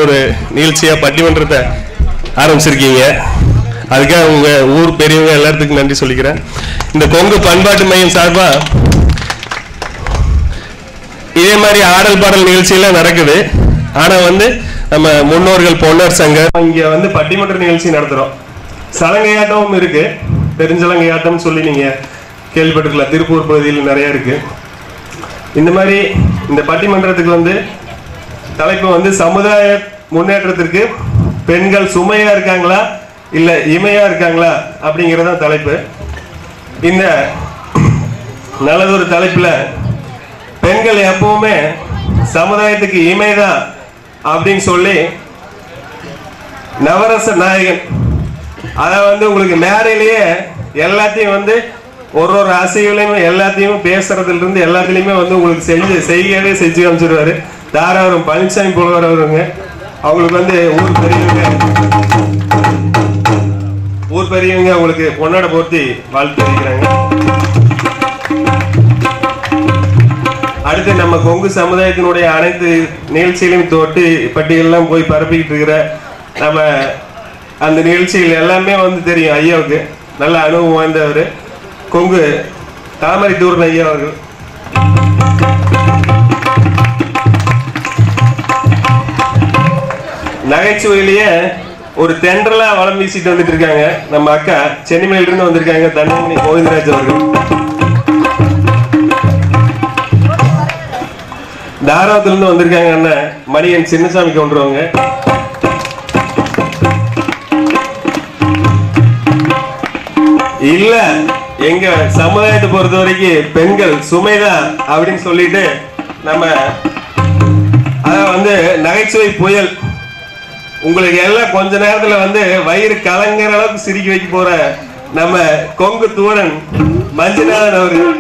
ஒரு நிகழ்ச்சியா பட்டிமன்றத்தை ஆரம்பிச்சிருக்கீங்க அதுக்காக உங்க ஊர் பெரியவங்க எல்லாத்துக்கும் நன்றி சொல்லிக்கிறேன் இந்த கொங்கு பண்பாட்டு மையம் சார்பா இதே மாதிரி ஆடல் பாடல் நிகழ்ச்சியெல்லாம் நடக்குது ஆனா வந்து நம்ம முன்னோர்கள் பொன்னர் சங்கம் இங்க வந்து பட்டிமன்ற நிகழ்ச்சி நடத்துறோம் சலங்கையாட்டமும் இருக்கு பெருஞ்சலங்கையாட்டம் சொல்லி நீங்க கேள்விப்பட்டிருக்கலாம் திருப்பூர் பகுதியில் நிறைய இருக்கு இந்த மாதிரி இந்த பட்டிமன்றத்துக்கு வந்து தலைப்பு வந்து சமுதாய முன்னேற்றத்திற்கு பெண்கள் சுமையா இருக்காங்களா இல்ல இமையா இருக்காங்களா அப்படிங்கறத தலைப்பு இந்த நல்லதொரு தலைப்புல பெண்கள் எப்பவுமே சமுதாயத்துக்கு இமைதான் அப்படின்னு சொல்லி நவரச நாயகன் அத வந்து உங்களுக்கு மேடையிலேயே எல்லாத்தையும் வந்து ஒரு ஒரு அசைவுலையும் எல்லாத்தையும் பேசுறதுல இருந்து எல்லாத்துலயுமே வந்து உங்களுக்கு செஞ்சு செய்யவே செஞ்சு காமிச்சிருவாரு தாராவரம் பழனிசாமி புலவர் அவருங்க அவங்களுக்கு வந்து ஊர் பெரியவங்க ஊர் பெரியவங்க உங்களுக்கு பொன்னாட போர்த்தி வாழ்த்து தெரிவிக்கிறாங்க அடுத்து நம்ம கொங்கு சமுதாயத்தினுடைய அனைத்து நிகழ்ச்சிகளையும் தொட்டு பட்டியெல்லாம் போய் பரப்பிக்கிட்டு இருக்கிற நம்ம அந்த நிகழ்ச்சிகள் எல்லாமே வந்து தெரியும் ஐயாவுக்கு நல்ல அனுபவம் வாய்ந்தவர் கொங்கு தாமரை தூர்ன ஐயா அவர்கள் நகைச்சுவையிலேயே ஒரு தென்றலா வளம் வீசிட்டு வந்துட்டு இருக்காங்க நம்ம அக்கா சென்னிமலையில இருந்து வந்திருக்காங்க தண்டமணி கோவிந்தராஜ் அவர்கள் தாராவத்துல இருந்து வந்திருக்காங்க அண்ணன் மணியன் சின்னசாமி கொண்டுருவாங்க இல்ல எங்க சமுதாயத்தை பொறுத்த வரைக்கும் பெண்கள் சுமைதான் அப்படின்னு சொல்லிட்டு நம்ம அத வந்து நகைச்சுவை புயல் உங்களுக்கு எல்லாம் கொஞ்ச நேரத்துல வந்து வயிறு கலங்குற அளவுக்கு சிரிக்க வைக்க போற நம்ம கொங்கு தூரன் மஞ்சுநாதன் அவர்கள்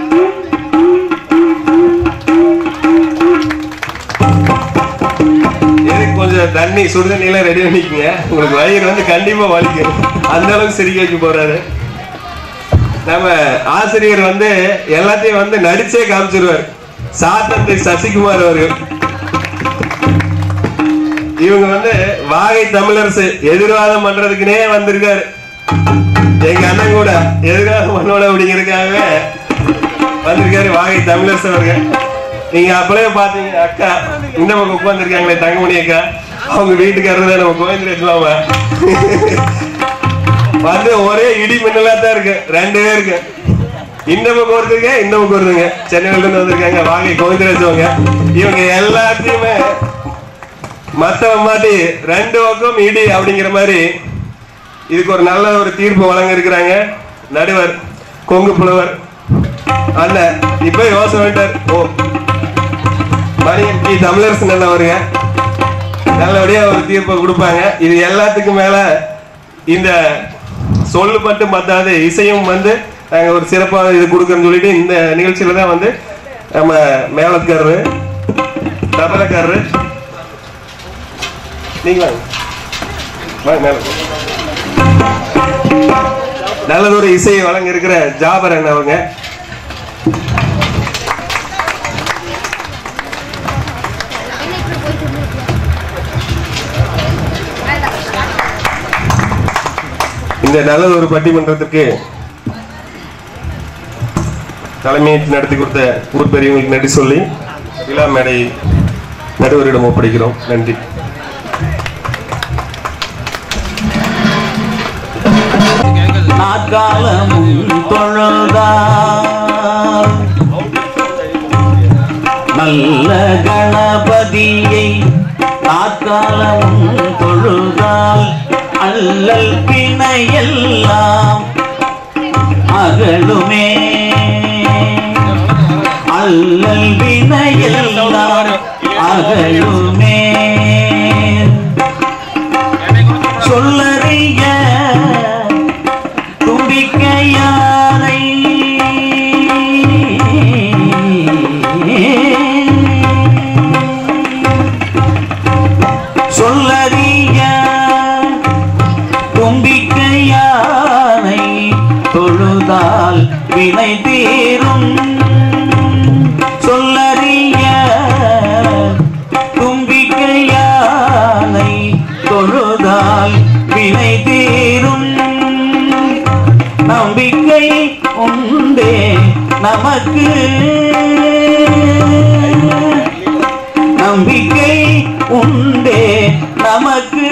எதுக்கு கொஞ்சம் தண்ணி சுடுதண்ணி எல்லாம் ரெடி பண்ணிக்கங்க உங்களுக்கு வயிறு வந்து கண்டிப்பா வலிக்கும் அந்த அளவுக்கு சிரிக்க வைக்க போறாரு நம்ம ஆசிரியர் வந்து எல்லாத்தையும் வந்து நடிச்சே காமிச்சிருவார் சாத்தந்தை சசிகுமார் அவர்கள் இவங்க வந்து வாகை தமிழரசு எதிர்வாதம் பண்றதுக்குனே வந்திருக்காரு எங்க அண்ணன் கூட எதிர்வாதம் பண்ணோட அப்படிங்கிறதுக்காகவே வந்திருக்காரு வாகை தமிழரசு அவர்கள் நீங்க அப்பளே பாத்தீங்க அக்கா இந்த பக்கம் உட்காந்துருக்காங்களே தங்கமணி அக்கா அவங்க வீட்டுக்காரர் தான் நம்ம கோவிந்தராஜ் மாமா வந்து ஒரே இடி மின்னலா தான் இருக்கு ரெண்டு பேருக்கு இந்த பக்கம் ஒருத்தருங்க இந்த பக்கம் ஒருத்தருங்க சென்னையில இருந்து வந்திருக்காங்க வாங்கி கோவிந்தராஜ் அவங்க இவங்க எல்லாத்தையுமே மத்தவன் மாட்டி ரெண்டு பக்கம் இடி அப்படிங்கிற மாதிரி இதுக்கு ஒரு நல்ல ஒரு தீர்ப்பு வழங்க இருக்கிறாங்க நடுவர் கொங்கு புலவர் அண்ணன் இப்ப யோசனை பண்ணிட்டார் ஓ மணியன் டி தமிழரசு நல்லவருங்க நல்லபடியா ஒரு தீர்ப்பை கொடுப்பாங்க இது எல்லாத்துக்கும் மேல இந்த சொல்லு மட்டும் பத்தாது இசையும் வந்து நாங்க ஒரு சிறப்பான இது கொடுக்கறோம்னு சொல்லிட்டு இந்த நிகழ்ச்சியில தான் வந்து நம்ம மேலத்துக்காரரு தபலக்காரரு நீங்க வாங்க வாங்க மேல நல்லதொரு இசையை வழங்க இருக்கிற ஜாபரன் அவங்க இந்த நல்ல ஒரு பட்டிமன்றத்திற்கு தலைமையேற்று நடத்தி கொடுத்த ஊர் பெரியவங்களுக்கு நன்றி சொல்லி விழா மேடை நடுவரிடம் ஒப்படைக்கிறோம் நன்றி நாற்காலமும் தொழுதார் நல்ல கணபதியை நாற்காலமும் தொழுதால் அல்லல் பிணையெல்லாம் அகலுமே அல்லல் வினையெல்லாம் அகலுமே சொல்லறிய தும்பிக்கையாரை சொல்லறிய தும்பிக்கையானை தொழுதால் வினை தீரும் சொல்லறிய தும்பிக்கையானை வினை தீரும் நம்பிக்கை உண்டே நமக்கு நம்பிக்கை உண்டே நமக்கு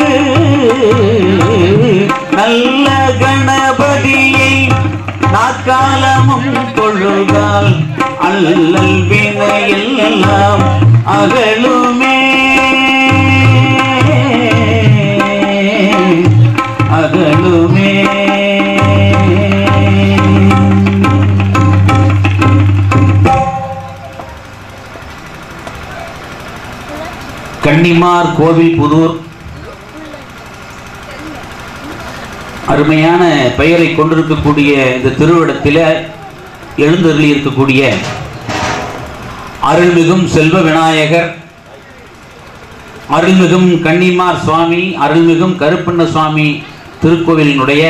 நல்ல கணபதியை நாக்காலமும் தொழுதால் அல்லல் வினையெல்லாம் அகலுமே அகலுமே கன்னிமார் கோவில் புதூர் அருமையான பெயரை கொண்டிருக்கக்கூடிய இந்த திருவிடத்தில் எழுந்தருளி இருக்கக்கூடிய அருள்மிகும் செல்வ விநாயகர் அருள்மிகும் கன்னிமார் சுவாமி அருள்மிகும் கருப்பண்ண சுவாமி திருக்கோவிலினுடைய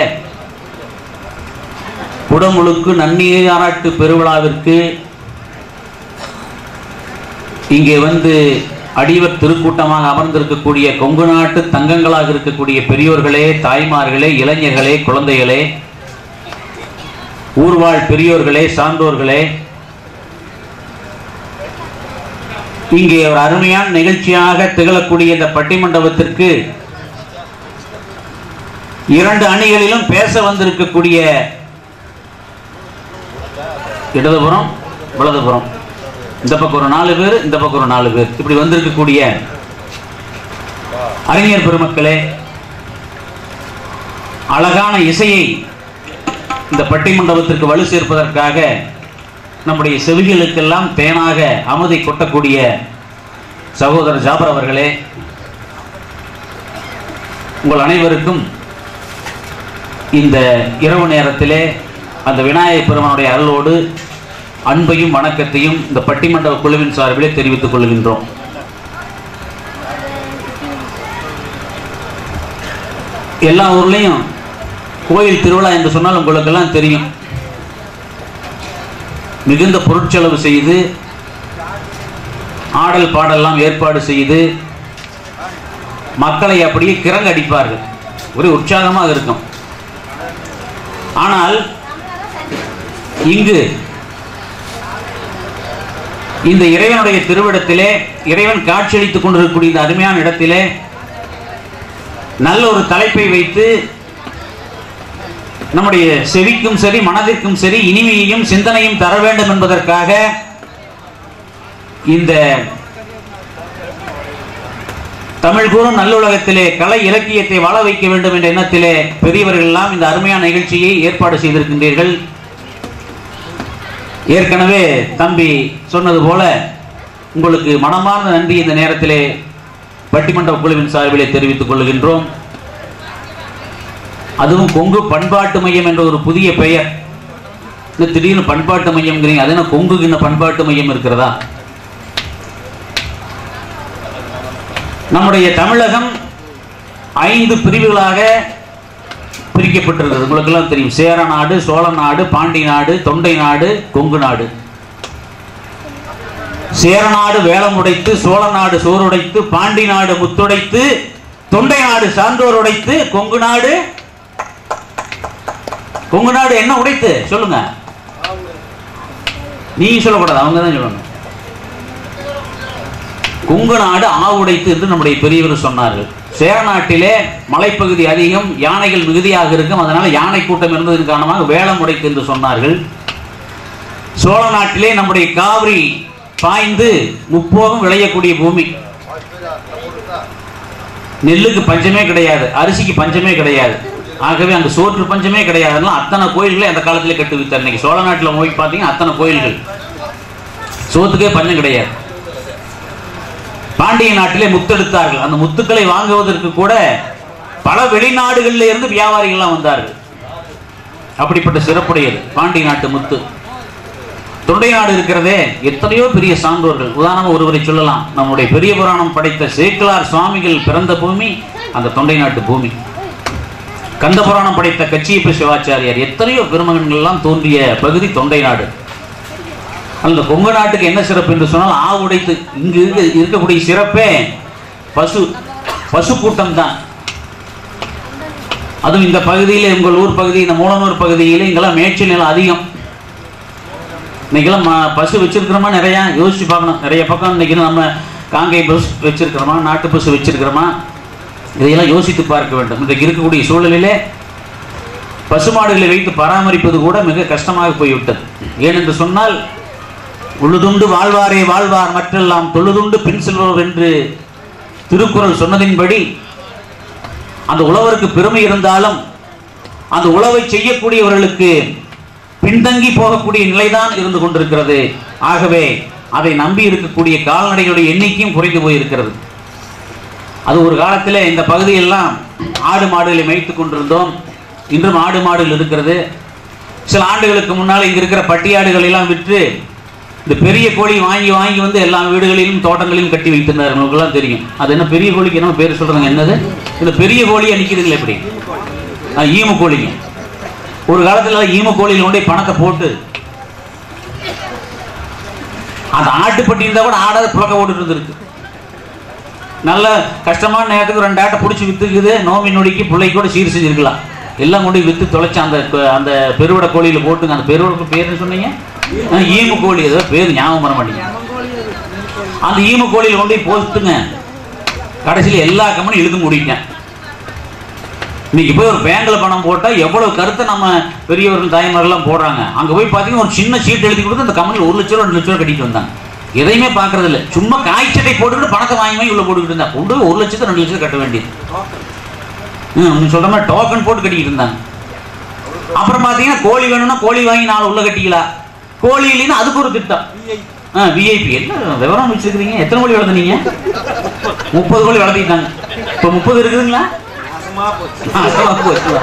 குடமுழுக்கு நன்னீராட்டு பெருவிழாவிற்கு இங்கே வந்து அடிவர் திருக்கூட்டமாக அமர்ந்திருக்கக்கூடிய கொங்கு நாட்டு தங்கங்களாக இருக்கக்கூடிய பெரியோர்களே தாய்மார்களே இளைஞர்களே குழந்தைகளே ஊர்வாழ் பெரியோர்களே சான்றோர்களே இங்கே ஒரு அருமையான நிகழ்ச்சியாக திகழக்கூடிய இந்த பட்டிமண்டபத்திற்கு இரண்டு அணிகளிலும் பேச வந்திருக்கக்கூடிய இடதுபுறம் வலதுபுறம் இந்த பக்கம் ஒரு நாலு பேர் இந்த பக்கம் ஒரு நாலு பேர் இப்படி வந்திருக்கக்கூடிய அறிஞர் பெருமக்களே அழகான இசையை இந்த பட்டிமண்டபத்திற்கு வலு சேர்ப்பதற்காக நம்முடைய செவிகளுக்கெல்லாம் தேனாக அமுதை கொட்டக்கூடிய சகோதரர் ஜாபர் அவர்களே உங்கள் அனைவருக்கும் இந்த இரவு நேரத்திலே அந்த விநாயகப் பெருமானுடைய அருளோடு அன்பையும் வணக்கத்தையும் இந்த பட்டிமண்டப குழுவின் சார்பிலே தெரிவித்துக் கொள்கின்றோம் எல்லா ஊர்லேயும் கோயில் திருவிழா என்று சொன்னால் உங்களுக்கெல்லாம் தெரியும் மிகுந்த பொருட்செலவு செய்து ஆடல் பாடல்லாம் ஏற்பாடு செய்து மக்களை அப்படியே கிறங்க அடிப்பார்கள் ஒரே உற்சாகமாக இருக்கும் ஆனால் இங்கு இந்த இறைவனுடைய திருவிடத்திலே இறைவன் காட்சியளித்துக் கொண்டிருக்கக்கூடிய இந்த அருமையான இடத்திலே நல்ல ஒரு தலைப்பை வைத்து நம்முடைய செவிக்கும் சரி மனதிற்கும் சரி இனிமையையும் சிந்தனையும் தர வேண்டும் என்பதற்காக இந்த தமிழ் கூறும் நல்லுலகத்திலே கலை இலக்கியத்தை வாழ வைக்க வேண்டும் என்ற எண்ணத்திலே பெரியவர்கள் எல்லாம் இந்த அருமையான நிகழ்ச்சியை ஏற்பாடு செய்திருக்கின்றீர்கள் ஏற்கனவே தம்பி சொன்னது போல உங்களுக்கு மனமார்ந்த நன்றி இந்த நேரத்திலே பட்டிமண்டப குழுவின் சார்பிலே தெரிவித்துக் கொள்கின்றோம் அதுவும் கொங்கு பண்பாட்டு மையம் என்ற ஒரு புதிய பெயர் இந்த திடீர்னு பண்பாட்டு மையம்ங்கிறீங்க அது என்ன கொங்குக்கு இந்த பண்பாட்டு மையம் இருக்கிறதா நம்முடைய தமிழகம் ஐந்து பிரிவுகளாக பிரிக்கப்பட்டிருக்கிறது உங்களுக்கெல்லாம் தெரியும் சேர நாடு சோழ நாடு பாண்டி நாடு தொண்டை நாடு கொங்கு நாடு சேர நாடு வேலம் உடைத்து சோழ நாடு சோறுடைத்து பாண்டி நாடு முத்துடைத்து தொண்டை நாடு சான்றோர் உடைத்து கொங்கு நாடு கொங்கு நாடு என்ன உடைத்து சொல்லுங்க நீங்க சொல்லக்கூடாது அவங்க தான் சொல்லணும் கொங்கு நாடு ஆவுடைத்து என்று நம்முடைய பெரியவர் சொன்னார்கள் சேர நாட்டிலே மலைப்பகுதி அதிகம் யானைகள் மிகுதியாக இருக்கும் அதனால யானை கூட்டம் இருந்ததன் காரணமாக வேலம் உடைத்து என்று சொன்னார்கள் சோழ நாட்டிலே நம்முடைய காவிரி பாய்ந்து முப்போகம் விளையக்கூடிய பூமி நெல்லுக்கு பஞ்சமே கிடையாது அரிசிக்கு பஞ்சமே கிடையாது ஆகவே அங்க சோற்று பஞ்சமே கிடையாது அதனால அத்தனை கோயில்களை அந்த காலத்திலே கட்டு வைத்தார் இன்னைக்கு சோழ நாட்டில் போய் பார்த்தீங்கன்னா அத்தனை கோயில்கள் சோத்துக்கே பஞ்சம் கிடையாது பாண்டிய நாட்டிலே முத்தெடுத்தார்கள் அந்த முத்துக்களை வாங்குவதற்கு கூட பல வெளிநாடுகளில் இருந்து வியாபாரிகள்லாம் வந்தார்கள் அப்படிப்பட்ட சிறப்புடையது பாண்டிய நாட்டு முத்து தொண்டை நாடு இருக்கிறதே எத்தனையோ பெரிய சான்றோர்கள் உதாரணமா ஒருவரை சொல்லலாம் நம்முடைய பெரிய புராணம் படைத்த சேக்கிலார் சுவாமிகள் பிறந்த பூமி அந்த தொண்டை நாட்டு பூமி கந்த புராணம் படைத்த கச்சியப்ப சிவாச்சாரியார் எத்தனையோ பெருமகன்கள் எல்லாம் தோன்றிய பகுதி தொண்டை நாடு அந்த கொங்கு நாட்டுக்கு என்ன சிறப்பு என்று சொன்னால் ஆ உடைத்து இங்கு இருக்க இருக்கக்கூடிய சிறப்பே பசு பசு கூட்டம் தான் அதுவும் இந்த பகுதியில் உங்கள் ஊர் பகுதி இந்த மூலனூர் பகுதியில் இங்கெல்லாம் மேய்ச்சல் நிலம் அதிகம் இன்னைக்கெல்லாம் ம- பசு வச்சிருக்கிறோமா நிறையா யோசிச்சு பார்க்கணும் நிறைய பக்கம் இன்னைக்கு நம்ம காங்கை பஸ் வச்சிருக்கிறோமா நாட்டு பசு வச்சிருக்கிறோமா இதையெல்லாம் யோசித்து பார்க்க வேண்டும் இன்றைக்கு இருக்கக்கூடிய சூழலிலே பசுமாடுகளை வைத்து பராமரிப்பது கூட மிக கஷ்டமாக போய்விட்டது ஏனென்று சொன்னால் உழுதுண்டு வாழ்வாரே வாழ்வார் மற்றெல்லாம் தொழுதுண்டு பின் செல்வோர் என்று திருக்குறள் சொன்னதின்படி அந்த உழவருக்கு பெருமை இருந்தாலும் அந்த உழவை செய்யக்கூடியவர்களுக்கு பின்தங்கி போகக்கூடிய நிலைதான் இருந்து கொண்டிருக்கிறது ஆகவே அதை நம்பி இருக்கக்கூடிய கால்நடைகளுடைய எண்ணிக்கையும் குறைந்து போயிருக்கிறது அது ஒரு காலத்தில் இந்த பகுதியெல்லாம் ஆடு மாடுகளை மேய்த்துக் கொண்டிருந்தோம் இன்றும் ஆடு மாடுகள் இருக்கிறது சில ஆண்டுகளுக்கு முன்னால் இங்க இருக்கிற பட்டியாடுகளை எல்லாம் விற்று இந்த பெரிய கோழி வாங்கி வாங்கி வந்து எல்லா வீடுகளிலும் தோட்டங்களிலும் கட்டி வைத்திருந்தார் உங்களுக்குலாம் தெரியும் அது என்ன பெரிய கோழிக்கு என்ன பேர் சொல்றாங்க என்னது இந்த பெரிய கோழியா நிக்குதுங்களே எப்படி ஆ, ஈமு கோழிங்க ஒரு காலத்துல ஈமு கோழியில் கொண்டு போய் பணத்தை போட்டு அந்த ஆட்டுப்பட்டி இருந்தா கூட ஆடாத புழக்க போட்டுட்டு இருந்திருக்கு நல்ல கஷ்டமான நேரத்துக்கு ரெண்டு ஆட்டை பிடிச்சி வித்துக்குது நோமி நொடிக்கு பிள்ளை கூட சீர் செஞ்சிருக்கலாம் எல்லாம் கொண்டு போய் வித்து தொலைச்சு அந்த க- அந்த பெருவடை கோழியில போட்டுங்க அந்த பெருவடை பேருன்னு சொன்னீங்க ஆ, ஈமு கோழி ஏதோ பேர் ஞாபகம் வர மாட்டேங்க அந்த ஈமு கோழியில கொண்டு போய் போட்டுங்க கடைசியில் எல்லா கம்பெனியும் இழுத்து முடிட்டேன் இன்னைக்கு போய் ஒரு பேங்க்ல பணம் போட்டா எவ்வளவு கருத்தை நம்ம பெரியவர்கள் தாய்மார்கள்லாம் போடுறாங்க அங்க போய் பாத்தீங்கன்னா ஒரு சின்ன சீட் எழுதி கொடுத்து அந்த கம்பெனியில் ஒரு லட்சம் ரூபா, ரெண்டு லட்சம் ரூபா கட்டிட்டு வந்தாங்க எதையுமே பார்க்கறது இல்ல சும்மா காய்ச்சட்டை போட்டுக்கிட்டு பணத்தை வாங்கி வாங்கி உள்ள போட்டுக்கிட்டு இருந்தா கொண்டு போய் ஒரு லட்சத்தை ரெண்டு லட்சத்தை கட்ட வேண்டியது ம், நீ சொல்ற மாதிரி டோக்கன் போட்டு கட்டிக்கிட்டு இருந்தாங்க அப்புறம் பாத்தீங்கன்னா கோழி வேணும்னா கோழி வாங்கி நாலு உள்ள கட்டிக்கலாம் கோழி இல்லைன்னா அதுக்கு ஒரு திட்டம் விஐபி என்ன விவரம் வச்சிருக்கீங்க எத்தனை கோழி வளர்த்துனீங்க முப்பது கோழி வளர்த்திட்டாங்க இப்போ முப்பது இருக்குதுங்களா நாசமா போச்சுடா.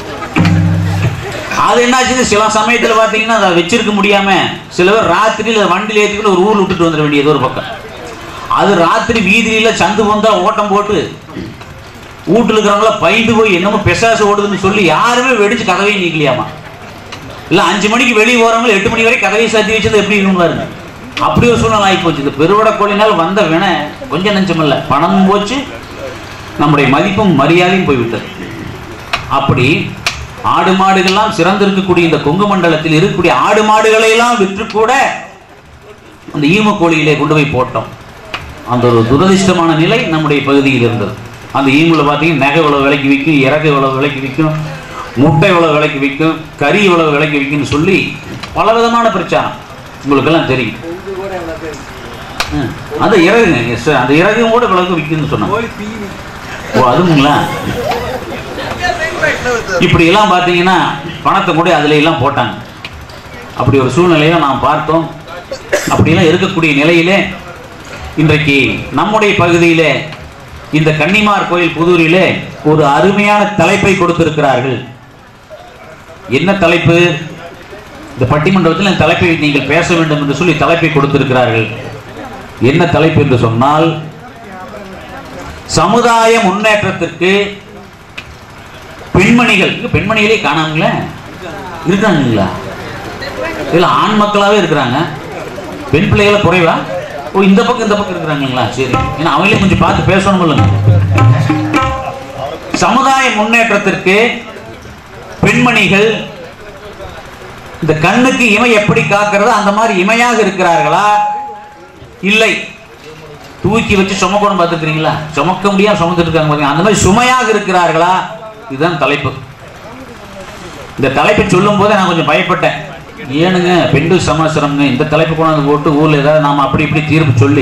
அது என்னாச்சு சில சமயத்துல பாத்தீங்கன்னா அதை வச்சிருக்க முடியாம சில பேர் ராத்திரியில வண்டியில ஏத்திக்கிட்டு ஒரு ஊர்ல விட்டுட்டு வந்துட வேண்டியது ஒரு பக்கம் அது ராத்திரி வீதியில சந்து வந்தா ஓட்டம் போட்டு வீட்டுல இருக்கிறவங்கள பயந்து போய் என்னமோ பெசாசு ஓடுதுன்னு சொல்லி யாருமே வெடிச்சு கதவையும் நீக்கலையாமா இல்ல அஞ்சு மணிக்கு வெளியே போறவங்க எட்டு மணி வரை கதவை சாத்தி வச்சது எப்படி இருக்கும் பாருங்க அப்படி ஒரு சூழ்நிலை ஆகி போச்சு இந்த பெருவட கோழினால் வந்த வினை கொஞ்சம் நெஞ்சமில்ல பணமும் போச்சு நம்முடைய மதிப்பும் மரியாதையும் போய்விட்டது அப்படி ஆடு மாடுகள்லாம் சிறந்திருக்கக்கூடிய இந்த கொங்கு மண்டலத்தில் இருக்கக்கூடிய ஆடு மாடுகளை எல்லாம் விற்று கூட அந்த ஈம கோழியிலே கொண்டு போய் போட்டோம் அந்த ஒரு துரதிர்ஷ்டமான நிலை நம்முடைய பகுதியில் இருந்தது அந்த ஈமுல பார்த்தீங்கன்னா நகை இவ்வளவு விலைக்கு விற்கும் இறகு இவ்வளவு விலைக்கு விற்கும் முட்டை இவ்வளவு விலைக்கு விற்கும் கறி இவ்வளவு விலைக்கு விற்கும்னு சொல்லி பல விதமான பிரச்சாரம் உங்களுக்கெல்லாம் தெரியும் ம். அந்த இறகுங்க yes, அந்த இறகும் கூட இவ்வளவுக்கு விற்கும்னு சொன்னாங்க ஓ அதுங்களா இப்படி எல்லாம் பார்த்தீங்கன்னா பணத்தை கூட அதுல எல்லாம் போட்டாங்க அப்படி ஒரு சூழ்நிலையை நாம் பார்த்தோம் அப்படியெல்லாம் இருக்கக்கூடிய நிலையிலே இன்றைக்கு நம்முடைய பகுதியிலே இந்த கன்னிமார் கோயில் புதூரிலே ஒரு அருமையான தலைப்பை கொடுத்திருக்கிறார்கள் என்ன தலைப்பு இந்த பட்டிமன்றத்தில் இந்த தலைப்பை நீங்கள் பேச வேண்டும் என்று சொல்லி தலைப்பை கொடுத்திருக்கிறார்கள் என்ன தலைப்பு என்று சொன்னால் சமுதாய முன்னேற்றத்திற்கு பெண்மணிகள் இங்க பெண்மணிகளே காணாங்களே இருக்காங்களா இல்ல ஆண் மக்களாவே இருக்கிறாங்க பெண் பிள்ளைகளை குறைவா ஓ இந்த பக்கம் இந்த பக்கம் இருக்கிறாங்களா சரி ஏன்னா அவங்களே கொஞ்சம் பார்த்து பேசணும் இல்லைங்க சமுதாய முன்னேற்றத்திற்கு பெண்மணிகள் இந்த கண்ணுக்கு இமை எப்படி காக்கிறது அந்த மாதிரி இமையாக இருக்கிறார்களா இல்லை தூக்கி வச்சு சுமக்கணும் பார்த்துக்கிறீங்களா சுமக்க முடியாம சுமந்துட்டு இருக்காங்க பாத்தீங்களா? அந்த மாதிரி சுமையாக இருக்கிறார்களா இதுதான் தலைப்பு இந்த தலைப்பை சொல்லும் போதே நான் கொஞ்சம் பயப்பட்டேன் ஏனுங்க பெண்கள் சமாசிரம்ங்க இந்த தலைப்பு கொண்டாந்து போட்டு ஊர்ல ஏதாவது நாம அப்படி இப்படி தீர்ப்பு சொல்லி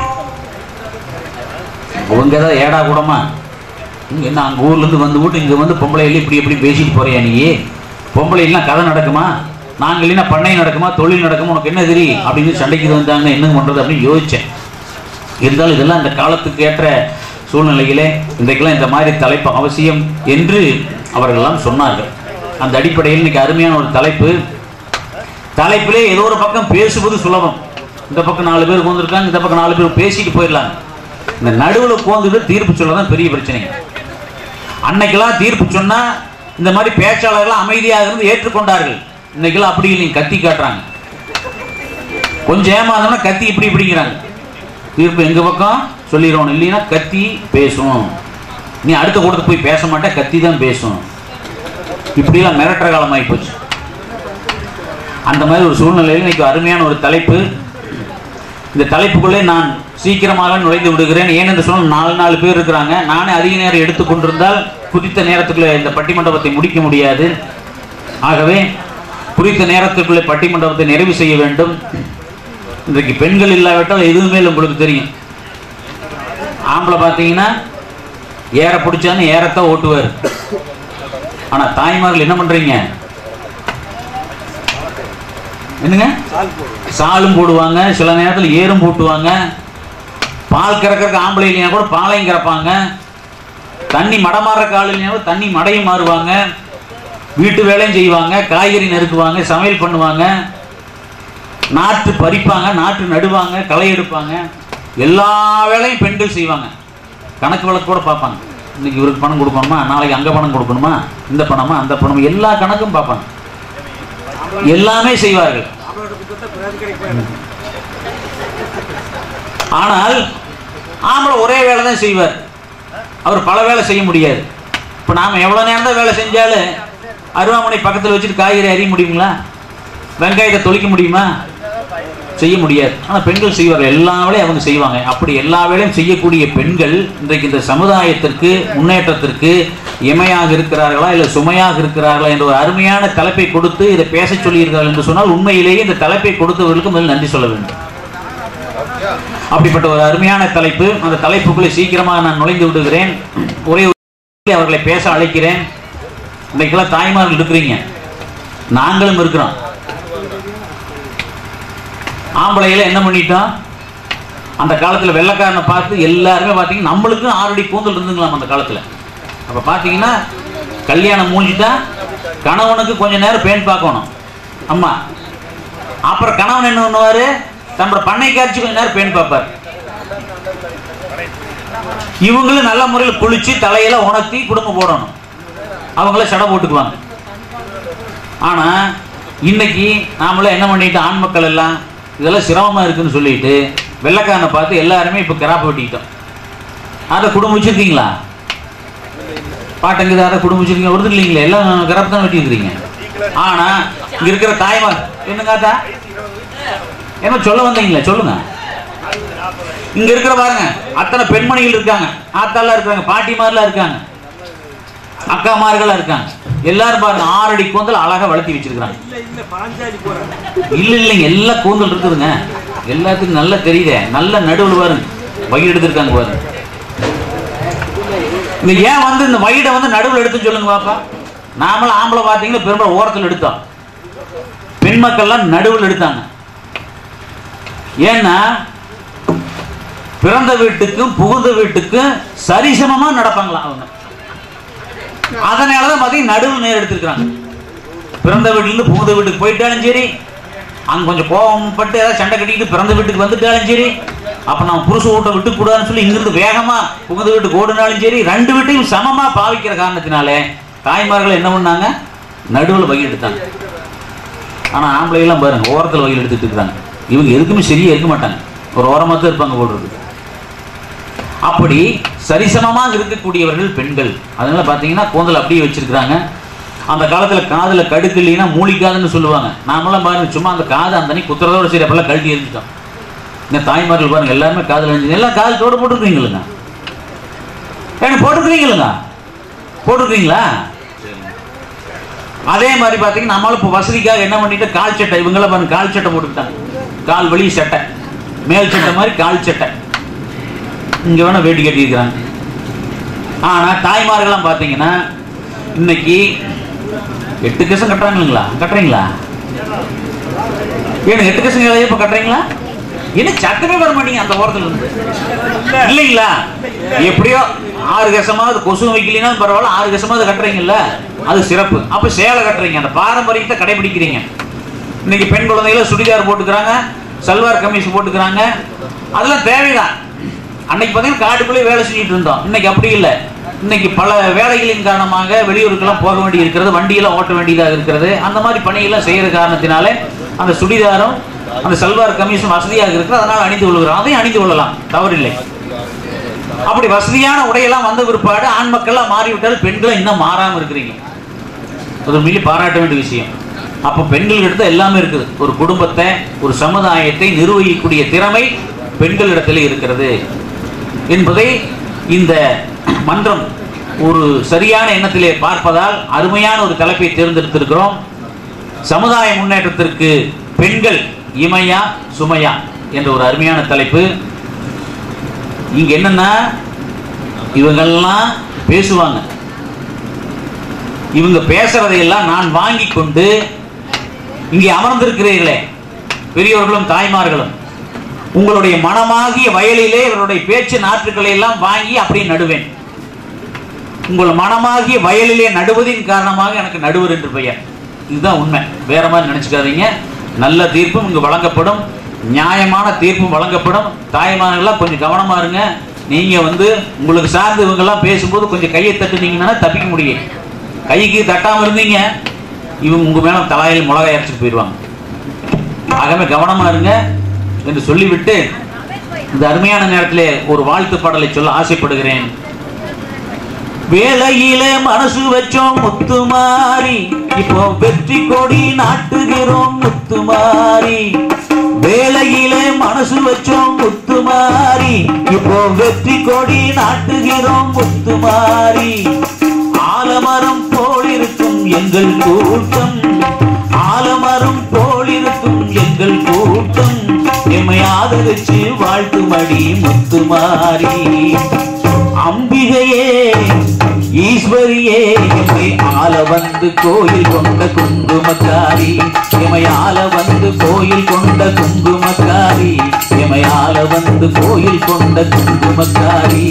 உங்க ஏதாவது ஏடா கூடமா இங்க என்ன அங்க ஊர்ல இருந்து வந்து விட்டு இங்க வந்து பொம்பளை எல்லாம் இப்படி எப்படி பேசிட்டு போறியா நீ பொம்பளை எல்லாம் கதை நடக்குமா நாங்க இல்லைன்னா பண்ணை நடக்குமா தொழில் நடக்குமா உனக்கு என்ன தெரியும் அப்படின்னு சண்டைக்கு வந்தாங்க என்ன பண்றது அப்படின்னு யோசிச்சேன் இருந்தாலும் இதெல்லாம் இந்த காலத்துக்கு ஏற்ற சூழ்நிலையிலே இன்றைக்கெல்லாம் இந்த மாதிரி தலைப்பு அவசியம் என்று அவர்கள் எல்லாம் சொன்னார்கள் அந்த அடிப்படையில் இன்னைக்கு அருமையான ஒரு தலைப்பு தலைப்பிலே ஏதோ ஒரு பக்கம் பேசுவது சுலபம் இந்த பக்கம் நாலு பேர் உட்காந்துருக்காங்க இந்த பக்கம் நாலு பேர் பேசிட்டு போயிடலாங்க இந்த நடுவில் உட்காந்துட்டு தீர்ப்பு சொல்ல தான் பெரிய பிரச்சனைங்க அன்னைக்கெல்லாம் தீர்ப்பு சொன்னா இந்த மாதிரி பேச்சாளர்கள் அமைதியாக இருந்து ஏற்றுக்கொண்டார்கள் இன்னைக்கெல்லாம் அப்படி இல்லைங்க கத்தி காட்டுறாங்க கொஞ்சம் ஏமாந்தோம்னா கத்தி இப்படி இப்படிங்கிறாங்க தீர்ப்பு எங்க பக்கம் சொல்லிடுவோம் இல்லைன்னா கத்தி பேசும் நீ அடுத்த கூட்டத்துக்கு போய் பேச மாட்டே கத்தி தான் பேசும் இப்படிலாம் மிரட்டுற காலமாகி போச்சு அந்த மாதிரி ஒரு சூழ்நிலையில் இன்னைக்கு அருமையான ஒரு தலைப்பு இந்த தலைப்புக்குள்ளே நான் சீக்கிரமாக நுழைந்து விடுகிறேன் ஏன் என்று சொன்னால் நாலு நாலு பேர் இருக்கிறாங்க நானே அதிக நேரம் எடுத்துக்கொண்டிருந்தால் குறித்த நேரத்துக்குள்ளே இந்த பட்டிமண்டபத்தை முடிக்க முடியாது ஆகவே குறித்த நேரத்துக்குள்ளே பட்டிமண்டபத்தை நிறைவு செய்ய வேண்டும் இன்றைக்கு பெண்கள் இல்லாவிட்டால் எதுவுமே இல்லை உங்களுக்கு தெரியும் ஆம்பளை பார்த்தீங்கன்னா ஏற பிடிச்சான்னு ஏறத்தான் ஓட்டுவார் ஆனா தாய்மார்கள் என்ன பண்றீங்க என்னங்க சாலும் போடுவாங்க சில நேரத்தில் ஏறும் போட்டுவாங்க பால் கறக்கறக்கு ஆம்பளை இல்லையா கூட பாலையும் கறப்பாங்க தண்ணி மடமாற கால் இல்லையா கூட தண்ணி மடையும் மாறுவாங்க வீட்டு வேலையும் செய்வாங்க காய்கறி நறுக்குவாங்க சமையல் பண்ணுவாங்க நாற்று பறிப்பாங்க நாற்று நடுவாங்க களை எடுப்பாங்க எல்லா வேலையும் பெண்கள் செய்வாங்க கணக்கு வழக்கு கூட பார்ப்பாங்க இன்னைக்கு இவருக்கு பணம் கொடுக்கணுமா நாளைக்கு அங்கே பணம் கொடுக்கணுமா இந்த பணமா அந்த பணமா எல்லா கணக்கும் பார்ப்பாங்க எல்லாமே செய்வார்கள் ஆனால் ஆம்பளை ஒரே வேலை தான் செய்வார் அவர் பல வேலை செய்ய முடியாது இப்போ நாம் எவ்வளோ நேரம் தான் வேலை செஞ்சாலும் அருவாமனை பக்கத்தில் வச்சுட்டு காய்கறி அறிய முடியுங்களா வெங்காயத்தை தொளிக்க முடியுமா செய்ய முடியாது ஆனால் பெண்கள் செய்வார்கள் எல்லா வேலையும் அவங்க செய்வாங்க அப்படி எல்லா வேலையும் செய்யக்கூடிய பெண்கள் இன்றைக்கு இந்த சமுதாயத்திற்கு முன்னேற்றத்திற்கு இமையாக இருக்கிறார்களா இல்லை சுமையாக இருக்கிறார்களா என்ற ஒரு அருமையான தலைப்பை கொடுத்து இதை பேச சொல்லியிருக்கிறார்கள் என்று சொன்னால் உண்மையிலேயே இந்த தலைப்பை கொடுத்தவர்களுக்கு முதல் நன்றி சொல்ல வேண்டும் அப்படிப்பட்ட ஒரு அருமையான தலைப்பு அந்த தலைப்புக்குள்ளே சீக்கிரமாக நான் நுழைந்து விடுகிறேன் ஒரே ஒரு அவர்களை பேச அழைக்கிறேன் இன்றைக்கெல்லாம் தாய்மார்கள் இருக்கிறீங்க நாங்களும் இருக்கிறோம் ஆம்பளையில என்ன பண்ணிட்டோம் அந்த காலத்துல வெள்ளைக்காரனை பார்த்து எல்லாருமே பார்த்தீங்கன்னா நம்மளுக்கும் ஆறடி கூந்தல் இருந்துங்களாம் அந்த காலத்துல அப்ப பார்த்தீங்கன்னா கல்யாணம் மூஞ்சிட்டா கணவனுக்கு கொஞ்ச நேரம் பேன் பார்க்கணும் அம்மா அப்புறம் கணவன் என்ன பண்ணுவாரு தன்னோட பண்ணை காட்சி கொஞ்ச நேரம் பேன் பார்ப்பார் இவங்களும் நல்ல முறையில் குளிச்சு தலையில உணர்த்தி குடும்பம் போடணும் அவங்கள சடை போட்டுக்குவாங்க ஆனா இன்னைக்கு நாமளே என்ன பண்ணிட்டோம் ஆண் மக்கள் எல்லாம் இதெல்லாம் சிரமமா இருக்குன்னு சொல்லிட்டு வெள்ளைக்காரனை பார்த்து எல்லாருமே இப்ப கிராப்ப வெட்டிக்கிட்டோம் அதை குடும்பம் வச்சிருக்கீங்களா பாட்டங்குது அதை குடும்பம் வச்சிருக்கீங்க ஒருத்தர் இல்லைங்களே எல்லாம் கிராப் தான் வெட்டியிருக்கிறீங்க ஆனா இங்க இருக்கிற தாய்மார் என்னங்காத்தா என்ன சொல்ல வந்தீங்களே சொல்லுங்க இங்க இருக்கிற பாருங்க அத்தனை பெண்மணிகள் இருக்காங்க ஆத்தாலாம் இருக்காங்க பாட்டிமார்லாம் இருக்காங்க அக்காமார்களா இருக்காங்க எல்லாரும் பாருங்க ஆறடி கூந்தல் அழகா வளர்த்தி வச்சிருக்காங்க இல்ல இல்லைங்க எல்லா கூந்தல் இருக்குதுங்க எல்லாத்துக்கும் நல்லா தெரியுதே நல்ல நடுவில் பாருங்க வயிறு எடுத்திருக்காங்க பாருங்க இந்த ஏன் வந்து இந்த வயிறை வந்து நடுவில் எடுத்து சொல்லுங்க பாப்பா நாமளும் ஆம்பளை பார்த்தீங்கன்னா பெரும்பாலும் ஓரத்தில் எடுத்தோம் பெண் மக்கள்லாம் நடுவில் எடுத்தாங்க ஏன்னா பிறந்த வீட்டுக்கும் புகுந்த வீட்டுக்கும் சரிசமமா நடப்பாங்களாம் அவங்க அதனாலதான் பாத்தீங்கன்னா நடுவு நேரம் எடுத்திருக்கிறாங்க பிறந்த வீட்டுல இருந்து புகுந்த வீட்டுக்கு போயிட்டாலும் சரி அங்க கொஞ்சம் கோபம் பட்டு ஏதாவது சண்டை கட்டிக்கிட்டு பிறந்த வீட்டுக்கு வந்துட்டாலும் சரி அப்ப நம்ம புருஷ வீட்டை விட்டு கூடாதுன்னு சொல்லி இங்கிருந்து வேகமா புகுந்த வீட்டுக்கு ஓடினாலும் சரி ரெண்டு வீட்டையும் சமமா பாவிக்கிற காரணத்தினாலே தாய்மார்கள் என்ன பண்ணாங்க நடுவில் வகை எடுத்தாங்க ஆனா ஆம்பளை எல்லாம் பாருங்க ஓரத்தில் வகையில் எடுத்துட்டு இருக்காங்க இவங்க எதுக்குமே சரியா இருக்க மாட்டாங்க ஒரு ஓரமாக தான் இருப்பாங்க போடுறது அப்படி சரிசமமாக இருக்கக்கூடியவர்கள் பெண்கள் அதனால பார்த்தீங்கன்னா கூந்தல் அப்படியே வச்சிருக்கிறாங்க அந்த காலத்துல காதுல கடுக்கு இல்லைன்னா மூலிக்காதுன்னு சொல்லுவாங்க நாமெல்லாம் பாருங்க சும்மா அந்த காது அந்த அன்னைக்கு குத்துறதோட சரி அப்பெல்லாம் கழட்டி எரிஞ்சிட்டோம் இந்த தாய்மார்கள் பாருங்க எல்லாருமே காதுல எரிஞ்சு எல்லாம் காது தோடு போட்டுருக்கீங்களுங்க ஏங்க போட்டுருக்கீங்களுங்க போட்டுருக்கீங்களா அதே மாதிரி பார்த்தீங்கன்னா நம்மளும் இப்போ வசதிக்காக என்ன பண்ணிட்டு கால் சட்டை இவங்களாம் பாருங்க கால் சட்டை போட்டுக்கிட்டாங்க கால் வலி சட்டை மேல் சட்டை மாதிரி கால் சட்டை இங்க வேணா வேட்டி கட்டியிருக்கிறாங்க ஆனா தாய்மார்கள்லாம் பார்த்தீங்கன்னா இன்னைக்கு எட்டு கசம் கட்டுறாங்களா கட்டுறீங்களா ஏன்னு எட்டு கசம் இப்ப கட்டுறீங்களா என்ன சட்டமே வர மாட்டீங்க அந்த ஓரத்துல இருந்து இல்லைங்களா எப்படியோ ஆறு கசமாவது கொசு வைக்கலைன்னா பரவாயில்ல ஆறு கசமாவது கட்டுறீங்கல்ல அது சிறப்பு அப்ப சேலை கட்டுறீங்க அந்த பாரம்பரியத்தை கடைபிடிக்கிறீங்க இன்னைக்கு பெண் குழந்தைகளை சுடிதார் போட்டுக்கிறாங்க சல்வார் கமிஸ் போட்டுக்கிறாங்க அதெல்லாம் தேவைதான் அன்னைக்கு பார்த்தீங்கன்னா காட்டுக்குள்ளே வேலை செஞ்சுட்டு இருந்தோம் இன்னைக்கு அப்படி இல்லை இன்னைக்கு பல வேலைகளின் காரணமாக வெளியூருக்கெல்லாம் போக வேண்டி இருக்கிறது வண்டியெல்லாம் ஓட்ட வேண்டியதாக இருக்கிறது அந்த மாதிரி பணியெல்லாம் செய்யற காரணத்தினாலே அந்த சுடிதாரும் அந்த சல்வார் கமிஷன் வசதியாக இருக்கிறது அதனால் அணிந்து கொள்கிறோம் அதையும் அணிந்து கொள்ளலாம் தவறில்லை அப்படி வசதியான உடையெல்லாம் வந்த பிற்பாடு ஆண் மக்கள்லாம் மாறிவிட்டால் பெண்களும் இன்னும் மாறாம இருக்கிறீங்க ஒரு மில்லி பாராட்ட வேண்டிய விஷயம் அப்போ பெண்களிடத்த எல்லாமே இருக்குது ஒரு குடும்பத்தை ஒரு சமுதாயத்தை நிர்வகிக்கக்கூடிய திறமை பெண்களிடத்தில் இருக்கிறது என்பதை இந்த மன்றம் ஒரு சரியான எண்ணத்திலே பார்ப்பதால் அருமையான ஒரு தலைப்பை தேர்ந்தெடுத்திருக்கிறோம் சமுதாய முன்னேற்றத்திற்கு பெண்கள் இமையா சுமையா என்ற ஒரு அருமையான தலைப்பு இங்க என்னன்னா இவங்கெல்லாம் பேசுவாங்க இவங்க பேசுறதையெல்லாம் நான் வாங்கி கொண்டு இங்கே அமர்ந்திருக்கிறீர்களே பெரியவர்களும் தாய்மார்களும் உங்களுடைய மனமாகிய வயலிலே இவருடைய பேச்சு நாற்றுக்களை எல்லாம் வாங்கி அப்படியே நடுவேன் உங்கள் மனமாகிய வயலிலே நடுவதின் காரணமாக எனக்கு நடுவர் என்று பெயர் இதுதான் உண்மை வேற மாதிரி நினைச்சுக்காதீங்க நல்ல தீர்ப்பும் இங்கு வழங்கப்படும் நியாயமான தீர்ப்பும் வழங்கப்படும் தாய்மார்கள்லாம் கொஞ்சம் கவனமா இருங்க நீங்க வந்து உங்களுக்கு சார்ந்து இவங்கெல்லாம் பேசும்போது கொஞ்சம் கையை தட்டுனீங்கன்னா தப்பிக்க முடியும் கைக்கு தட்டாம இருந்தீங்க இவங்க உங்க மேல தலையில் மிளகாய் அரைச்சிட்டு போயிடுவாங்க ஆகவே கவனமா இருங்க என்று சொல்லிவிட்டு இந்த அருமையான நேரத்திலே ஒரு வாழ்த்து பாடலை சொல்ல ஆசைப்படுகிறேன் வேலையில மனசு வச்சோம் முத்துமாரி இப்போ வெற்றி கொடி நாட்டுகிறோம் முத்துமாரி வேலையில மனசு வச்சோம் முத்துமாரி இப்போ வெற்றி கொடி நாட்டுகிறோம் முத்துமாரி ஆலமரம் போலிருக்கும் எங்கள் கூட்டம் ஆலமரம் போலிருக்கும் எங்கள் கூட்டம் எம்மை ஆதரிச்சு வாழ்த்துமடி முத்துமாரி அம்பிகையே ஈஸ்வரியே எம்மை ஆள வந்து கோயில் கொண்ட குங்குமக்காரி எமை ஆள வந்து கோயில் கொண்ட குங்குமக்காரி எமை ஆள வந்து கோயில் கொண்ட குங்குமக்காரி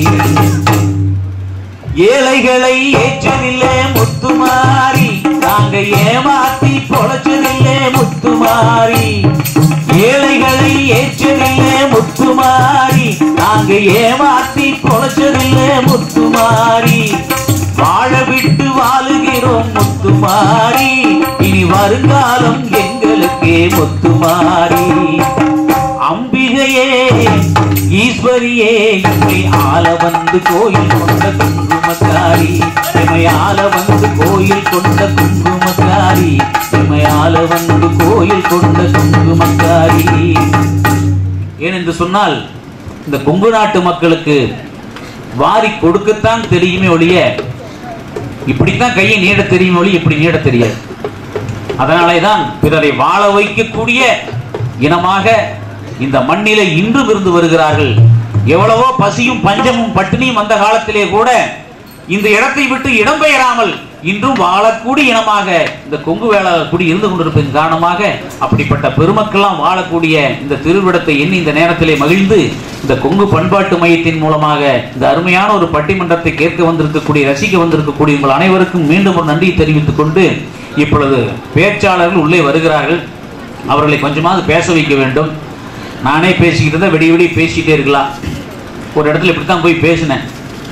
ஏழைகளை ஏற்றதில்லை முத்துமாரி நாங்க ஏமாத்தி பொழைச்சதில்லை முத்துமாரி ஏழைகளை ஏற்றதில்லை முத்துமாரி நாங்க ஏமாத்தி பொழைச்சதில்லை முத்துமாரி வாழ விட்டு வாழுகிறோம் முத்துமாரி இனி வருங்காலம் எங்களுக்கே முத்துமாரி அம்பிகையே ஈஸ்வரியே எம்மை ஆள வந்து கோயில் கொண்ட குங்குமக்காரி எம்மை ஆள வந்து கோயில் கொண்ட குங்குமக்காரி எம்மை ஆள வந்து கோயில் கொண்ட குங்குமக்காரி ஏனென்று சொன்னால் இந்த கொங்கு நாட்டு மக்களுக்கு வாரி கொடுக்கத்தான் தெரியுமே ஒழிய இப்படித்தான் கையை நீட தெரியுமே ஒழிய இப்படி நீட தெரியாது அதனாலே தான் பிறரை வாழ வைக்கக்கூடிய இனமாக இந்த மண்ணிலே இன்றும் இருந்து வருகிறார்கள் எவ்வளவோ பசியும் பஞ்சமும் பட்டினியும் வந்த காலத்திலே கூட இந்த இடத்தை விட்டு இடம்பெயராமல் இன்றும் வாழக்கூடிய இனமாக இந்த கொங்கு வேள குடி இருந்து கொண்டிருப்பதன் காரணமாக அப்படிப்பட்ட பெருமக்கெல்லாம் வாழக்கூடிய இந்த திருவிடத்தை எண்ணி இந்த நேரத்திலே மகிழ்ந்து இந்த கொங்கு பண்பாட்டு மையத்தின் மூலமாக இந்த அருமையான ஒரு பட்டிமன்றத்தை கேட்க வந்திருக்கக்கூடிய ரசிக்க வந்திருக்கக்கூடிய உங்கள் அனைவருக்கும் மீண்டும் ஒரு நன்றியை தெரிவித்துக் கொண்டு இப்பொழுது பேச்சாளர்கள் உள்ளே வருகிறார்கள் அவர்களை கொஞ்சமாவது பேச வைக்க வேண்டும் நானே பேசிக்கிட்டு இருந்தா விடிய விடிய பேசிக்கிட்டே இருக்கலாம் ஒரு இடத்துல இப்படித்தான் போய் பேசினேன்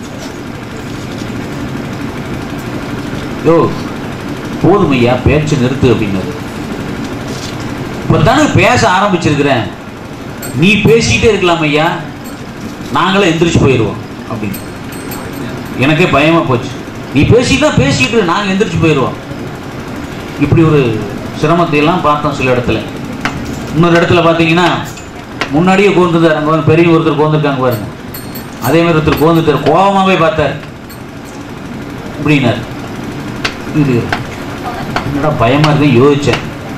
யோ போதும் ஐயா பேச்சு நிறுத்து அப்படின்னது இப்பதானே பேச ஆரம்பிச்சிருக்கிறேன் நீ பேசிக்கிட்டே இருக்கலாம் ஐயா நாங்களே எந்திரிச்சு போயிடுவோம் அப்படின்னு எனக்கே பயமா போச்சு நீ பேசிட்டு தான் பேசிட்டு இரு, நாங்க எந்திரிச்சு போயிடுவோம் இப்படி ஒரு சிரமத்தை எல்லாம் பார்த்தோம் சில இடத்துல இன்னொரு இடத்துல பார்த்தீங்கன்னா முன்னாடியே கோந்துட்டார் அங்கே வந்து பெரிய ஒருத்தர் கோந்துருக்காங்க பாருங்க அதே மாதிரி ஒருத்தர் கோந்துட்டார் கோபமாவே பார்த்தார் இப்படின்னார் இது என்னடா பயமா இருக்கு யோசிச்சேன்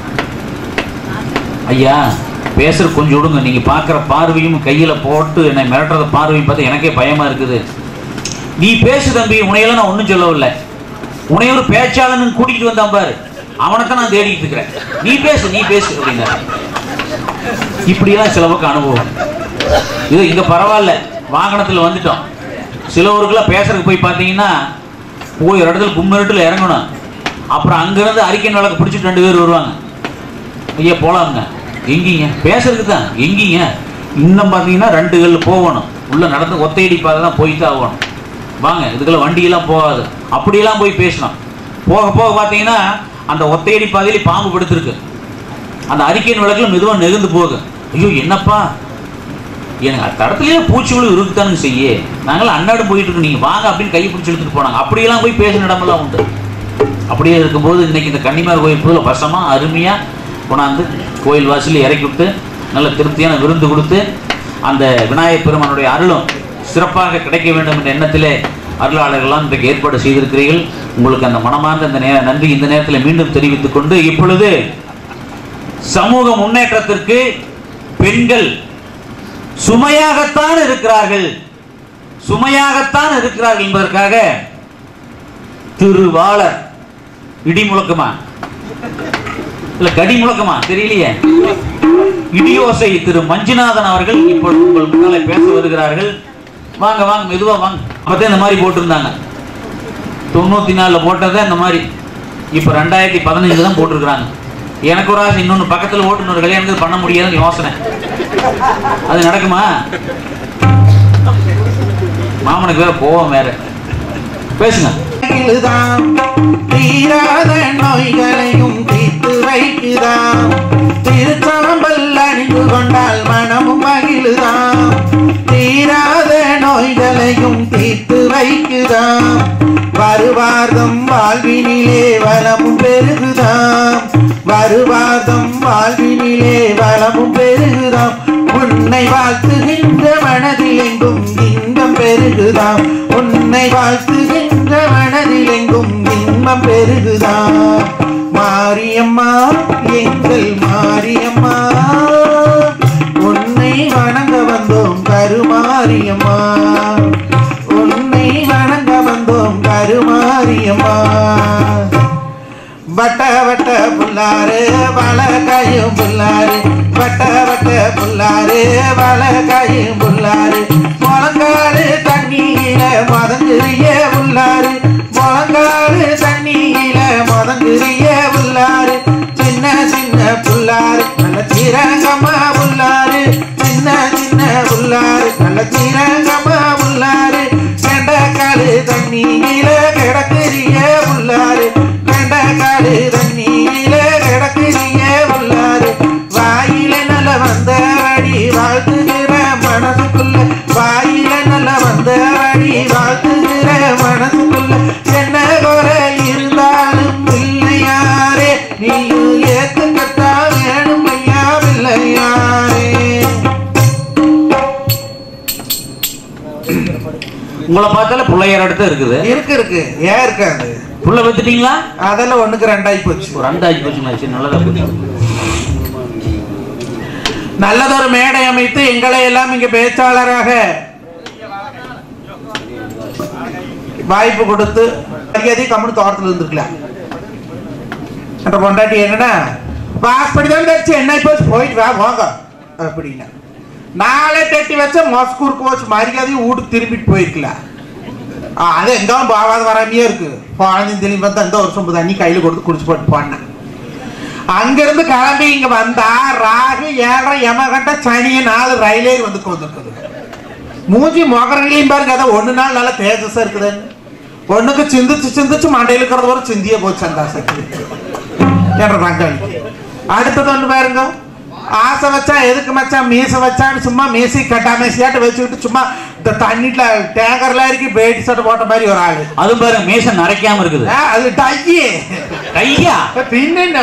ஐயா பேசுற கொஞ்சம் விடுங்க நீங்க பார்க்குற பார்வையும் கையில போட்டு என்னை மிரட்டுறத பார்வையும் பார்த்து எனக்கே பயமா இருக்குது நீ பேசு தம்பி உனையெல்லாம் நான் ஒன்றும் சொல்லவில்லை உன்னை ஒரு பேச்சாளன் கூட்டிகிட்டு வந்தான் பாரு அவனைத்தான் நான் தேடிட்டு இருக்கிறேன் நீ பேசு நீ பேசு அப்படின்னாரு இப்படியெல்லாம் சில பக்கம் அனுபவம் இது இங்க பரவாயில்ல வாகனத்துல வந்துட்டோம் சில ஊருக்குலாம் பேசுறதுக்கு போய் பார்த்தீங்கன்னா போய் ஒரு இடத்துல கும்மிரட்டில் இறங்கணும் அப்புறம் அங்கிருந்து அறிக்கை வழக்கு பிடிச்சிட்டு ரெண்டு பேர் வருவாங்க ஐயா போலாங்க எங்கீங்க பேசுறதுக்கு தான் எங்கீங்க இன்னும் பார்த்தீங்கன்னா ரெண்டு கல் போகணும் உள்ள நடந்து ஒத்தையடி பாதை தான் போயிட்டு ஆகணும் வாங்க இதுக்கெல்லாம் வண்டியெல்லாம் போகாது அப்படியெல்லாம் போய் பேசணும் போக போக பார்த்தீங்கன்னா அந்த ஒத்தையடி பாதையில பாம்பு படுத்திருக்கு அந்த அறிக்கையின் விளக்கில் மெதுவாக நெகுந்து போகுது ஐயோ என்னப்பா எனக்கு அந்த இடத்துலயே பூச்சிகளும் இருக்குதானுங்க செய்ய நாங்களாம் அன்னாடு போயிட்டு இருக்கோம் நீங்க வாங்க அப்படின்னு கை பிடிச்சி இழுத்துட்டு போனாங்க அப்படியெல்லாம் போய் பேசின இடமெல்லாம் உண்டு அப்படியே இருக்கும்போது இன்னைக்கு இந்த கன்னிமார் கோயில் புதுல வசமா அருமையா கொண்டாந்து கோயில் வாசலில் இறக்கி விட்டு நல்ல திருப்தியான விருந்து கொடுத்து அந்த விநாயகப் பெருமானுடைய அருளும் சிறப்பாக கிடைக்க வேண்டும் என்ற எண்ணத்திலே அருளாளர்கள்லாம் இன்றைக்கு ஏற்பாடு செய்திருக்கிறீர்கள் உங்களுக்கு அந்த மனமார்ந்த இந்த நேர நன்றி இந்த நேரத்தில் மீண்டும் தெரிவித்துக் கொண்டு இப்பொழுது சமூக முன்னேற்றத்திற்கு பெண்கள் சுமையாகத்தான் இருக்கிறார்கள் சுமையாகத்தான் இருக்கிறார்கள் என்பதற்காக திருவாளர் இடி முழக்கமா இல்ல கடி முழக்கமா தெரியலையே இடியோசை திரு மஞ்சுநாதன் அவர்கள் இப்பொழுது உங்கள் முன்னாலே பேச வருகிறார்கள் வாங்க வாங்க மெதுவா வாங்க அப்பதான் இந்த மாதிரி போட்டிருந்தாங்க தொண்ணூத்தி நாலுல போட்டதை இந்த மாதிரி இப்ப ரெண்டாயிரத்தி பதினஞ்சுல தான் போட்டிருக்கிறாங்க எனக்கு ஒரு ஆசை இன்னொன்னு பக்கத்துல ஓட்டுநர் கல்யாணம் பண்ண முடியாதுன்னு யோசனை அது நடக்குமா மாமனுக்கு வேற போவோம் வேற பேசுங்க வைக்குதாம் தீராத நோய்களையும் தீர்த்து வைக்குதாம் திருச்சாம்பல் அணிந்து கொண்டால் மனமும் மகிழுதாம் தீராத நோய்களையும் தீர்த்து வைக்குதாம் வருவார்தம் வாழ்வினிலே வளமும் பெருகுதாம் வருவார்தம் வாழ்வினிலே வளமும் பெருகுதாம் உன்னை வாழ்த்துகின்ற மனதில் எங்கும் இன்பம் பெருகுதாம் உன்னை வாழ்த்துகின்ற மனதில் எங்கும் இன்பம் பெருகுதாம் மாரியம்மா எங்கள் மாரியம்மா உன்னை வணங்க வந்தோம் கருமாரியம்மா உன்னை வணங்க வந்தோம் கருமாரியம்மா வட்ட வட்ட புல்லாரு வள கையும் புல்லாரு வட்ட வட்ட புல்லாரு வள கையும் புல்லாரு முழங்காடு தண்ணியில மதங்குறிய புல்லாரு முழங்காடு தண்ணியில மதங்குறிய புல்லாரு சின்ன சின்ன புல்லாரு நல்ல சீரங்கம்மா புல்லாரு சின்ன சின்ன புல்லாரு நல்ல சீரங்கம்மா புல்லாரு கெண்டக்காடு தண்ணியில கிடக்குறிய புல்லாரு கெண்டக்காடு தண்ணியில கிடக்குறிய புல்லாரு வாயில நல்ல வந்த வழி வாழ்த்துகிற மனசுக்குள்ள வாயில நல்ல வந்த வழி வாழ்த்துகிற மனசுக்குள்ள என்ன குறை இருந்தாலும் இல்லையாரே நீயும் ஏத்துக்கத்தா வேணும் ஐயா இல்லையாரே உங்களை பார்த்தால பிள்ளையார் அடுத்து இருக்குது இருக்கு இருக்கு ஏன் இருக்காது புள்ள வச்சுட்டீங்களா அதெல்லாம் ஒண்ணுக்கு ரெண்டாயி போச்சு ஒரு ரெண்டாச்சு போச்சுங்களா சரி நல்லதா போச்சு நல்லதொரு மேடை அமைத்து எங்களை எல்லாம் இங்க பேச்சாளராக வாய்ப்பு கொடுத்து மரியாதை கம்முனு தோட்டத்தில் இருந்திருக்கலாம் என்ற பொண்டாட்டி என்னன்னா வாஸ்படி தான் தச்சு என்ன போச்சு போயிட்டு வா போங்க அப்படின்னா நாளே தட்டி வச்ச மொஸ்கூருக்கு வச்சு மரியாதையும் வீட்டுக்கு திரும்பிட்டு போயிருக்கலாம் ஆ, அது எங்காலும் போகாத வராமையே இருக்கு குழந்தையும் திரும்பி வந்து இந்த வருஷம் தண்ணி கையில் கொடுத்து குடிச்சு போட்டு போனேன் அங்கிருந்து கிளம்பி இங்க வந்தா ராகு ஏழரை யமகண்ட சனிய நாலு ரயிலே வந்து கொண்டிருக்குது மூஞ்சி முகரங்களையும் பாருங்க அதை ஒண்ணு நாள் நல்லா தேஜஸா இருக்குது ஒண்ணுக்கு சிந்திச்சு சிந்திச்சு மண்டையில் இருக்கிறது ஒரு சிந்திய போச்சு அந்த ஆசைக்கு என்ற ரங்காளி அடுத்தது ஒண்ணு பாருங்க ஆசை வச்சா எதுக்கு மச்சான் மீசை வச்சான்னு சும்மா மீசை கட்டா மீசையாட்டு வச்சுக்கிட்டு சும்மா இந்த தண்ணில டேங்கர்ல இருக்கு பேட்டி சட்டை போட்ட மாதிரி ஒரு ஆளு அது பாருங்க மேசன் நரைக்காம இருக்குது ஆ, அது டையே கையா பின்ன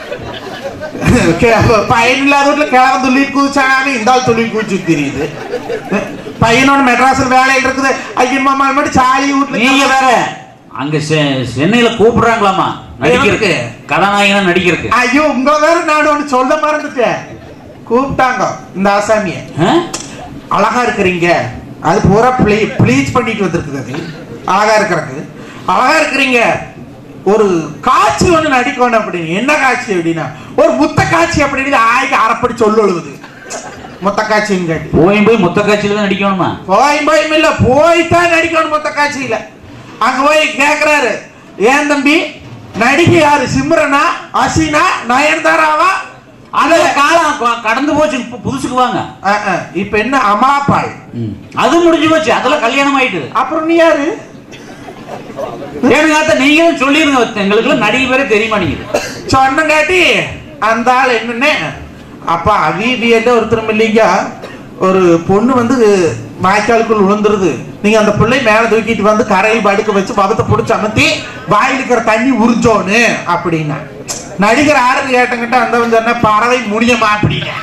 பையனில்லாத வீட்டுல கிழவன் துள்ளி குதிச்சானு இந்த ஆள் துள்ளி குதிச்சு தெரியுது பையனோட மெட்ராஸ்ல வேலையில் இருக்குது ஐயோ மாமா மட்டும் சாலி வீட்டுல நீங்க வேற அங்க செ- சென்னையில கூப்பிடுறாங்களாமா நடிக்கிறதுக்கு எதுக்கு? கதாநாயகனா நடிக்கிறதுக்கு ஐயோ உங்க வேற நான் ஒண்ணு சொல்ல மறந்துட்டேன் கூப்பிட்டாங்க இந்த ஆசாமிய ஆ? அழகா இருக்கிறீங்க அது பூரா ப்ளீ ப்ளீச் பண்ணிட்டு வந்திருக்குது அது அழகா இருக்கிறதுக்கு அழகா இருக்கிறீங்க ஒரு காட்சி ஒண்ணு நடிக்கணும் அப்படின்னு என்ன காட்சி அப்படின்னா ஒரு முத்த காட்சி அப்படின்னு ஆய்க்கு அரைப்படி சொல்லொழுகுது முத்த காட்சின்னு கேட்டு போய் போய் மொத்த காட்சியில தான் நடிக்கணுமா போய் போயும் இல்ல போய்தான் நடிக்கணும் மொத்த காட்சியில அங்க போய் கேக்குறாரு ஏன் தம்பி நடிகை யாரு சிம்ரனா அசினா நயன்தாராவா அந்த காலம் க- கடந்து போச்சு இப்ப புதுசுக்கு வாங்க அஹ், அஹ். இப்ப என்ன அமலாபால் அது முடிஞ்சு போச்சு அதெல்லாம் கல்யாணம் ஆயிட்டுது அப்புறம் நீ யாரு ஏனுங்க நீங்களும் சொல்லிருங்க எங்களுக்கு நடிகை பேரே தெரிய மாட்டேங்குது சொன்னங்காட்டி அந்த ஆள் என்னன்னு அப்பா அவிவியல்ல ஒருத்தரும் இல்லைங்க ஒரு பொண்ணு வந்து வாய்க்காலுக்குள் விழுந்துருது நீங்க அந்த பிள்ளை மேல தூக்கிட்டு வந்து கரையில் படுக்க வச்சு பகத்தை பிடிச்சி அமர்த்தி வாயில் இருக்கிற தண்ணி உறிஞ்சோன்னு அப்படின்னா நடிகர் ஆறுன்னு கேட்டங்கிட்ட அந்த சொன்ன பறவை முடியுமா அப்படின்னா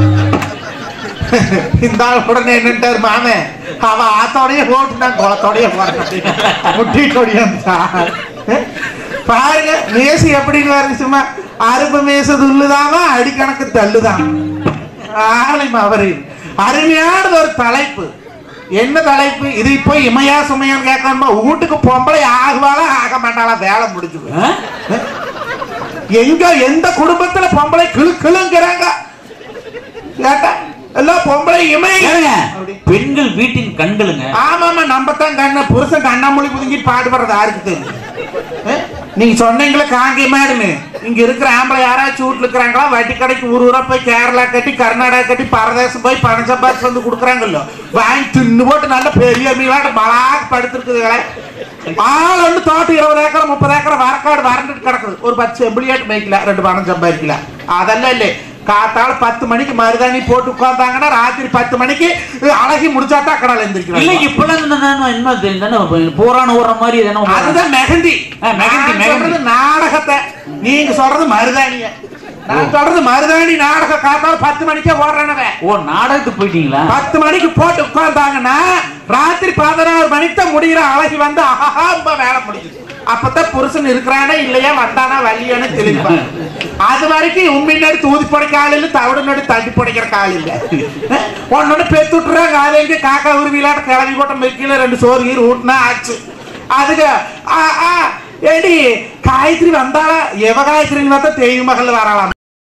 இந்த ஆள் உடனே என்னட்டாரு மாமே அவ ஆத்தோடய ஓட்டுனா குளத்தோடய போறேன் முட்டிட்டோடைய பாருங்க மேசு எப்படின்னு பாருங்க சும்மா அருப்பு மேசு துள்ளுதாமா அடிக்கணக்கு தள்ளுதான் ஆளும் அவரு அருமையானது ஒரு தலைப்பு என்ன தலைப்பு இது இப்போ இமையா சுமையான்னு கேட்கணுமா வீட்டுக்கு பொம்பளை ஆகுவாளா ஆக மாட்டாளா வேலை முடிஞ்சு ஆ? எங்க எந்த குடும்பத்துல பொம்பளை கிளு கிளுங்கிறாங்க கேட்டா எல்லாம் பொம்பளை இமை ஏங்க, அப்படி. பெண்கள் வீட்டின் கண்களுங்க ஆமாமா நம்ம தான் கண்ண புருஷன் கண்ணாமொழி புதுங்கிட்டு பாடுபடுறது யாருக்கு தெரியும் ஆ? நீங்க சொன்னீங்களே காங்கியமாடுன்னு இங்க இருக்கிற ஆம்பளை யாராச்சும் வீட்டுல இருக்கிறாங்களா வட்டி கடைக்கு ஊர் ஊரா போய் கேரளா கட்டி கர்நாடகா கட்டி பரதேசம் போய் பணம் சம்பாதிச்சு வந்து கொடுக்குறாங்கல்ல வாங்கி தின்னு போட்டு நல்ல பெரிய மீனாட்டு மலாக்கு படுத்துருக்குதுங்களே ஆள் வந்து தோட்டம் இருபது ஏக்கர் முப்பது ஏக்கர் வரக்காடு வறண்டுட்டு கிடக்குது ஒரு பத்து செம்பிளியாட்டு மேய்க்கல ரெண்டு பணம் சம்பாதிக்கல அதெல்லாம் இல்லை காத்தால பத்து மணிக்கு மருதாணி போட்டு உட்கார்ந்தாங்கன்னா ராத்திரி பத்து மணிக்கு அழகி முடிச்சாதான் கடலை இல்ல எந்திரிக்கிறாங்க இப்பெல்லாம் இந்த என்ன என்ன தெரியும் தானே போரான ஓடுற மாதிரி இது என்ன அதுதான் மெஹந்தி ஆ, மெஹந்தி, நான் மெஹந்தி. சொல்றது நாடகத்தை நீங்க சொல்றது மருதாணிய நான் சொல்றது மருதாணி நாடக காத்தால பத்து மணிக்கே ஓடுறனவன் ஓ நாடகத்துக்கு போயிட்டீங்களா பத்து மணிக்கு போட்டு உட்கார்ந்தாங்கன்னா ராத்திரி பதினாறு மணிக்கு தான் முடிகிற அழகி வந்து ஆஹா ரொம்ப வேலை முடியுது அப்பதான் புருஷன் இருக்கிறானே இல்லையா வந்தானா வள்ளியானு தெளிப்பான் அது வரைக்கும் உண்மையினாடி தூதி புடைக்க ஆள் இல்ல தவிடு நடி தட்டி புடைக்கிற கால் இல்ல ஒன்னொன்னு பெத்து விட்டுறாங்க அது எங்க காக்கா உருவிலாட்ட கிளம்பி போட்ட மெக்கில ரெண்டு சோறு கீறு ஊட்டினா ஆச்சு அதுக்கு ஆ, ஆ, ஏடி காயத்ரி வந்தாளா எவ காயத்ரின்னு பார்த்தா தெய்வ மகள் வரலாம்